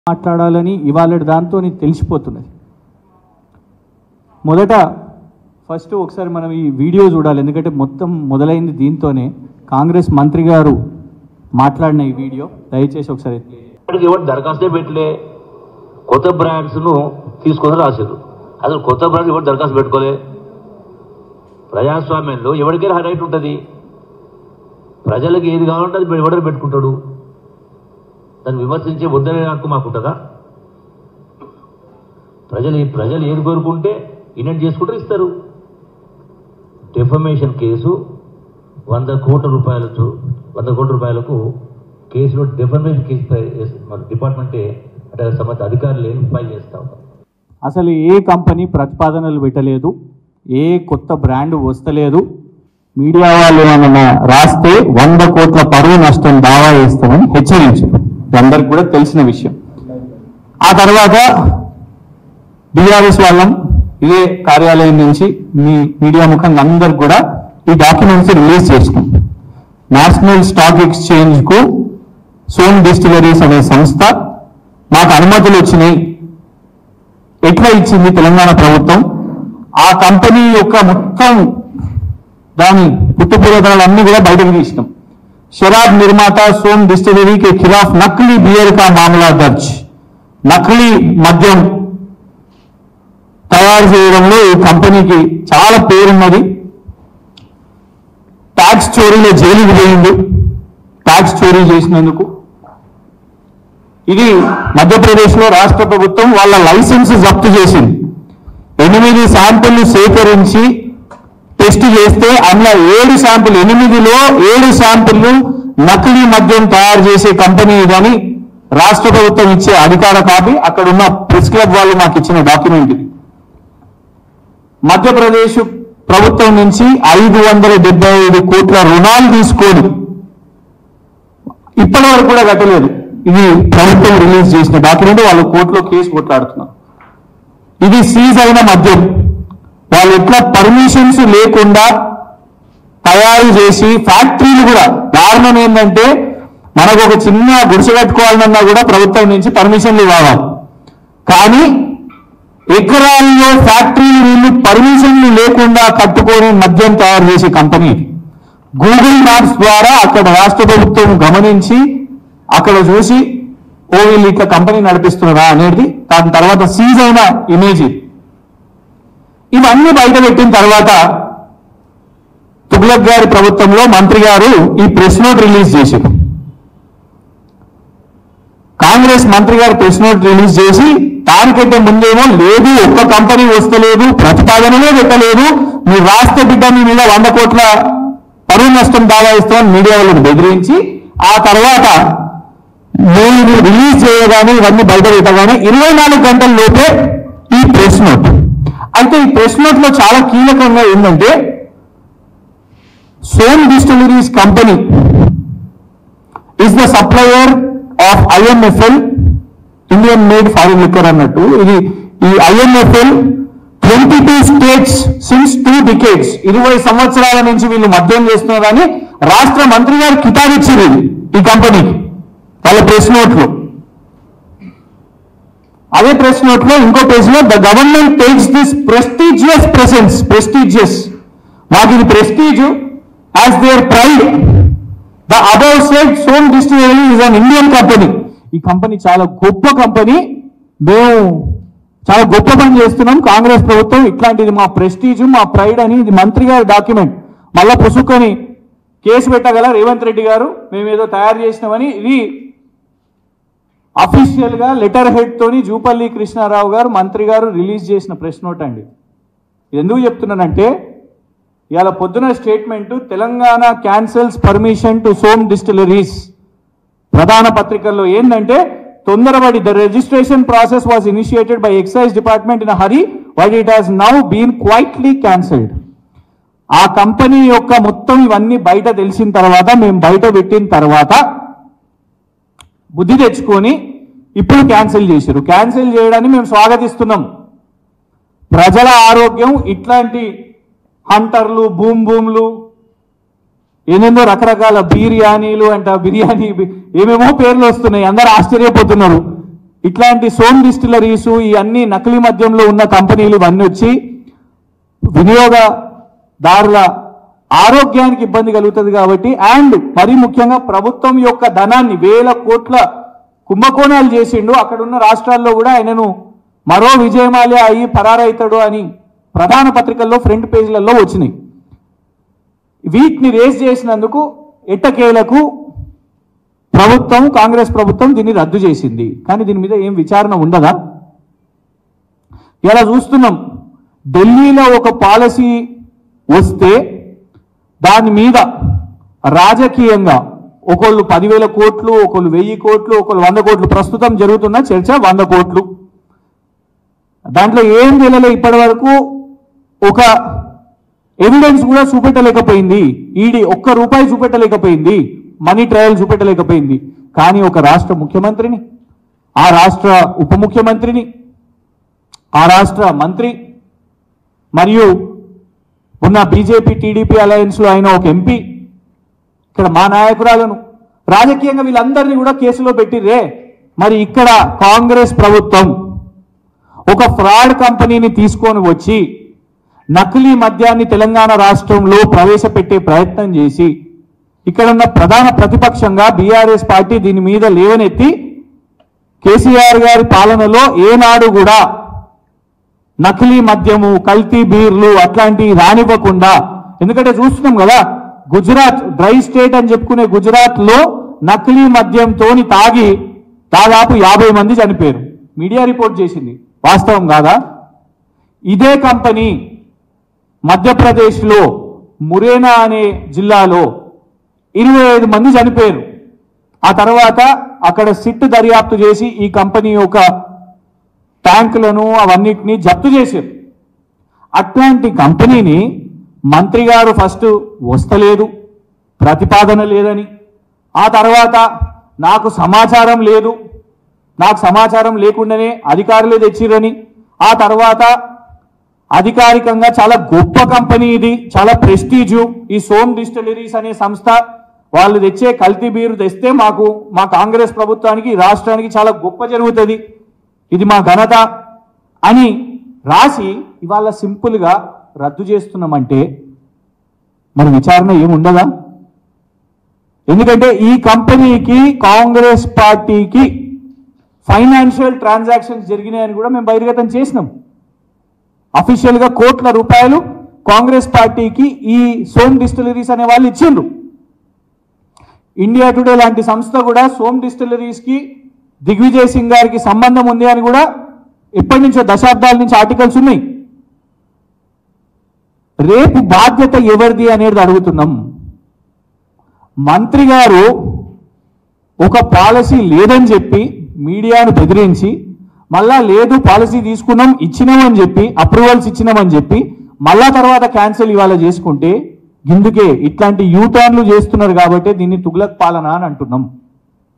మాట్లాడాలని ఇవాళ దాంతో తెలిసిపోతున్నది మొదట ఫస్ట్ ఒకసారి మనం ఈ వీడియో చూడాలి ఎందుకంటే మొత్తం మొదలైంది దీంతోనే కాంగ్రెస్ మంత్రి గారు మాట్లాడిన ఈ వీడియో దయచేసి ఒకసారి ఇప్పటికి ఎవరు దరఖాస్తే పెట్టలే కొత్త బ్రాండ్స్ను తీసుకొని రాశారు అసలు కొత్త బ్రాండ్స్ ఎవరు దరఖాస్తు పెట్టుకోలే ప్రజాస్వామ్యంలో ఎవరికైనా రైట్ ఉంటుంది ప్రజలకు ఏది కావాలంటే అది ఎవడని పెట్టుకుంటాడు దాన్ని విమర్శించే వద్దనే హక్కు మాకుంటుందా ప్రజలు ప్రజలు ఏది కోరుకుంటే ఇనెంట్ చేసుకుంటే ఇస్తారు డెఫమేషన్ కేసు వంద కోట్ల రూపాయలతో వంద కోట్ల రూపాయలకు కేసులో డెఫమేషన్ కేసు ఫైల్ చేసి- మన డిపార్ట్మెంటే అంటే సంబంధిత అధికారులు ఏం ఫైల్ చేస్తా ఉన్నారు అసలు ఏ కంపెనీ ప్రతిపాదనలు పెట్టలేదు ఏ కొత్త బ్రాండ్ వస్తలేదు మీడియా వాళ్ళు ఏమన్నా రాస్తే వంద కోట్ల పరువు నష్టం దావా వేస్తామని హెచ్చరించారు అందరికి కూడా తెలిసిన విషయం ఆ తర్వాత బీఆర్ఎస్ వాళ్ళం ఇదే కార్యాలయం నుంచి మీ మీడియా ముఖంగా అందరికి కూడా ఈ డాక్యుమెంట్స్ రిలీజ్ చేసినాం నేషనల్ స్టాక్ ఎక్స్చేంజ్ కు సోన్ డిస్టిలరీస్ అనే సంస్థ మాకు అనుమతులు వచ్చినాయి ఎట్లా ఇచ్చింది తెలంగాణ ప్రభుత్వం ఆ కంపెనీ యొక్క మొత్తం దాని పుట్టుపూర్వతలన్నీ కూడా బయటకు తీసినాం शराब निर्माता सोम डिस्टिलरी के खिलाफ नकली बियर का मामला दर्ज నకిలీ మద్యం తయారు చేయడంలో ఈ కంపెనీకి చాలా పేరున్నది ట్యాక్స్ చోరీలో జైలుకి పోయింది ట్యాక్స్ చోరీ చేసినందుకు ఇది మధ్యప్రదేశ్లో రాష్ట్ర ప్రభుత్వం వాళ్ళ లైసెన్స్ జప్తు చేసింది ఎనిమిది శాంపిళ్లు సేకరించి టెస్ట్ చేస్తే అందులో ఏడు శాంపిల్ ఎనిమిదిలో ఏడు శాంపిళ్లు నకిలీ మద్యం తయారు చేసే కంపెనీ ఇదని రాష్ట్ర ప్రభుత్వం ఇచ్చే అధికార కాపీ అక్కడ ఉన్న ప్రెస్ క్లబ్ వాళ్ళు మాకు ఇచ్చిన డాక్యుమెంట్ ఇది మధ్యప్రదేశ్ ప్రభుత్వం నుంచి ఐదు వందల డెబ్బై ఐదు కోట్ల రుణాలు తీసుకొని ఇప్పటి వరకు కూడా కట్టలేదు ఇది ప్రభుత్వం రిలీజ్ చేసిన డాక్యుమెంట్ వాళ్ళు కోర్టులో కేసు కొట్లాడుతున్నారు ఇది సీజ్ అయిన మద్యం వాళ్ళు ఎట్లా పర్మిషన్స్ లేకుండా తయారు చేసి ఫ్యాక్టరీలు కూడా దారుణం ఏంటంటే మనకు ఒక చిన్న గుడిసె కట్టుకోవాలన్నా కూడా ప్రభుత్వం నుంచి పర్మిషన్లు కావాలి కానీ ఎకరాల్లో ఫ్యాక్టరీలు వీళ్ళు పర్మిషన్లు లేకుండా కట్టుకొని మద్యం తయారు చేసే కంపెనీ ఇది. గూగుల్ మ్యాప్స్ ద్వారా అక్కడ రాష్ట్ర ప్రభుత్వం గమనించి అక్కడ చూసి ఓ వీళ్ళు ఇట్లా కంపెనీ నడిపిస్తున్నారా అనేది దాని తర్వాత సీజ్ అయిన ఇమేజ్ ఇది. ఇవన్నీ బయట పెట్టిన తర్వాత తుగ్లక్ గారి ప్రభుత్వంలో మంత్రి గారు ఈ ప్రెస్ నోట్ రిలీజ్ చేశారు కాంగ్రెస్ మంత్రి గారు ప్రెస్ నోట్ రిలీజ్ చేసి దానికంటే ముందేమో లేదు ఒక్క కంపెనీ వస్తలేదు ప్రతిపాదననే పెట్టలేదు మీరు రాష్ట్ర బిడ్డ మీ మీద వంద కోట్ల పరువు నష్టం దావా ఇస్తామని మీడియా వాళ్ళని బెదిరించి ఆ తర్వాత మీరు రిలీజ్ చేయగానే ఇవన్నీ బయట పెట్టగానే ఇరవై నాలుగు గంటల లోపే ఈ ప్రెస్ నోట్ అయితే ఈ ప్రెస్ నోట్ లో చాలా కీలకంగా ఏంటంటే Som distilleries company is the supplier of IMFL Indian made foreign liquor అన్నట్టు ఇది ఈ IMFL twenty two states since two decades ఇరవై సంవత్సరాల నుంచి వీళ్ళు మద్యం చేస్తున్నారని రాష్ట్ర మంత్రి గారు కితాబ్ ఇచ్చింది ఈ కంపెనీకి వాళ్ళ ప్రెస్ నోట్లో అదే ప్రెస్ నోట్ లో ఇంకో పేజ్ లో the government takes this prestigious presence prestigious మాకు ఇది prestige as their pride the above said Som distillery is an Indian company ఈ కంపెనీ చాలా గొప్ప కంపెనీ మేము చాలా గొప్ప పని చేస్తున్నాం కాంగ్రెస్ ప్రభుత్వం ఇట్లాంటిది మా ప్రెస్టీజ్ మా ప్రైడ్ అని ఇది మంత్రి గారి డాక్యుమెంట్ మళ్ళా పుసుకొని కేసు పెట్టగల రేవంత్ రెడ్డి గారు మేము ఏదో తయారు చేసినామని ఇది అఫీషియల్ గా లెటర్ హెడ్ తోని జూపల్లి కృష్ణారావు గారు మంత్రి గారు రిలీజ్ చేసిన ప్రెస్ నోట్ అండి ఇది ఎందుకు చెప్తున్నానంటే ఇవాళ పొద్దున statement Telangana cancels permission to Som distilleries ప్రధాన పత్రికల్లో ఏంటంటే తొందరపడి the registration process was initiated by excise department in hurry but it has now been quietly cancelled ఆ కంపెనీ యొక్క మొత్తం ఇవన్నీ బయట తెలిసిన తర్వాత మేము బయట పెట్టిన తర్వాత బుద్ధి తెచ్చుకొని ఇప్పుడు క్యాన్సిల్ చేశారు క్యాన్సిల్ చేయడాన్ని మేము స్వాగతిస్తున్నాం ప్రజల ఆరోగ్యం ఇట్లాంటి హంటర్లు బూమ్ బూమ్లు ఏమేమో రకరకాల బిర్యానీలు అంట బిర్యానీ బి- ఏమేమో పేర్లు వస్తున్నాయి అందరూ ఆశ్చర్యపోతున్నారు ఇట్లాంటి సోమ్ డిస్టిలరీస్ ఈ అన్ని నకిలీ మద్యంలో ఉన్న కంపెనీలు ఇవన్నీ వచ్చి వినియోగదారుల ఆరోగ్యానికి ఇబ్బంది కలుగుతుంది కాబట్టి అండ్ మరీ ముఖ్యంగా ప్రభుత్వం యొక్క ధనాన్ని వేల కోట్ల కుంభకోణాలు చేసిండు అక్కడ ఉన్న రాష్ట్రాల్లో కూడా ఆయనను మరో విజయమాల్య అయ్యి పరారైతాడు అని ప్రధాన పత్రికల్లో ఫ్రంట్ పేజీలలో వచ్చినాయి వీటిని రేస్ చేసినందుకు ఎట్టకేలకు ప్రభుత్వం కాంగ్రెస్ ప్రభుత్వం దీన్ని రద్దు చేసింది కానీ దీని మీద ఏం విచారణ ఉండదా ఇలా చూస్తున్నాం ఢిల్లీలో ఒక పాలసీ వస్తే దాని మీద రాజకీయంగా ఒకళ్ళు పదివేల కోట్లు ఒకళ్ళు వెయ్యి కోట్లు ఒకళ్ళు వంద కోట్లు ప్రస్తుతం జరుగుతున్న చర్చ వంద కోట్లు దాంట్లో ఏం తెలియలే ఇప్పటి వరకు ఒక ఎవిడెన్స్ కూడా చూపెట్టలేకపోయింది ఈడీ ఒక్క రూపాయి చూపెట్టలేకపోయింది మనీ ట్రయల్ చూపెట్టలేకపోయింది కానీ ఒక రాష్ట్ర ముఖ్యమంత్రిని ఆ రాష్ట్ర ఉప ముఖ్యమంత్రిని ఆ రాష్ట్ర మంత్రి మరియు ఉన్న బీజేపీ టీడీపీ అలయన్స్లో అయిన ఒక ఎంపీ ఇక్కడ మా నాయకురాలను రాజకీయంగా వీళ్ళందరినీ కూడా కేసులో పెట్టిర్రే మరి ఇక్కడ కాంగ్రెస్ ప్రభుత్వం ఒక ఫ్రాడ్ కంపెనీని తీసుకొని వచ్చి నకిలీ మద్యాన్ని తెలంగాణ రాష్ట్రంలో ప్రవేశపెట్టే ప్రయత్నం చేసి ఇక్కడ ఉన్న ప్రధాన ప్రతిపక్షంగా బీఆర్ఎస్ పార్టీ దీని మీద లేవనెత్తి కేసీఆర్ గారి పాలనలో ఏనాడు కూడా నకిలీ మద్యము కల్తీ బీర్లు అట్లాంటివి రానివ్వకుండా ఎందుకంటే చూస్తున్నాం కదా గుజరాత్ డ్రై స్టేట్ అని చెప్పుకునే గుజరాత్ లో నకిలీ మద్యంతోని తాగి దాదాపు యాభై మంది చనిపోయారు మీడియా రిపోర్ట్ చేసింది వాస్తవం కాదా ఇదే కంపెనీ మధ్యప్రదేశ్లో మురేనా అనే జిల్లాలో ఇరవై ఐదు మంది చనిపోయారు ఆ తర్వాత అక్కడ సిట్ దర్యాప్తు చేసి ఈ కంపెనీ యొక్క ట్యాంకులను అవన్నిటిని జప్తు చేశారు అట్లాంటి కంపెనీని మంత్రి గారు ఫస్ట్ వస్తలేదు ప్రతిపాదన లేదని ఆ తర్వాత నాకు సమాచారం లేదు నాకు సమాచారం లేకుండానే అధికారులే తెచ్చిరని ఆ తర్వాత అధికారికంగా చాలా గొప్ప కంపెనీ ఇది చాలా ప్రెస్టీజు ఈ సోమ్ డిస్టిలరీస్ అనే సంస్థ వాళ్ళు తెచ్చే కల్తీ బీరు తెస్తే మాకు మా కాంగ్రెస్ ప్రభుత్వానికి ఈ రాష్ట్రానికి చాలా గొప్ప జరుగుతుంది ఇది మా ఘనత అని రాసి ఇవాళ సింపుల్గా రద్దు చేస్తున్నామంటే మరి విచారణ ఏముండదా ఎందుకంటే ఈ కంపెనీకి కాంగ్రెస్ పార్టీకి ఫైనాన్షియల్ ట్రాన్సాక్షన్స్ జరిగినాయని కూడా మేము బహిర్గతం చేసినాం అఫీషియల్ గా కోట్ల రూపాయలు కాంగ్రెస్ పార్టీకి ఈ సోమ్ డిస్టిలరీస్ అనే వాళ్ళు ఇచ్చిండ్రు ఇండియా టుడే లాంటి సంస్థ కూడా సోమ్ డిస్టిలరీస్ కి దిగ్విజయ్ సింగ్ గారికి సంబంధం ఉంది అని కూడా ఎప్పటి నుంచో దశాబ్దాల నుంచి ఆర్టికల్స్ ఉన్నాయి రేపు బాధ్యత ఎవరిది అనేది అడుగుతున్నాం మంత్రి గారు ఒక పాలసీ లేదని చెప్పి మీడియాను బెదిరించి మళ్ళా లేదు పాలసీ తీసుకున్నాం ఇచ్చినామని చెప్పి అప్రూవల్స్ ఇచ్చినామని చెప్పి మళ్ళా తర్వాత క్యాన్సిల్ ఇవాళ చేసుకుంటే ఇందుకే ఇట్లాంటి యూ టర్న్లు చేస్తున్నారు కాబట్టి దీన్ని తుగ్లక్ పాలన అని అంటున్నాం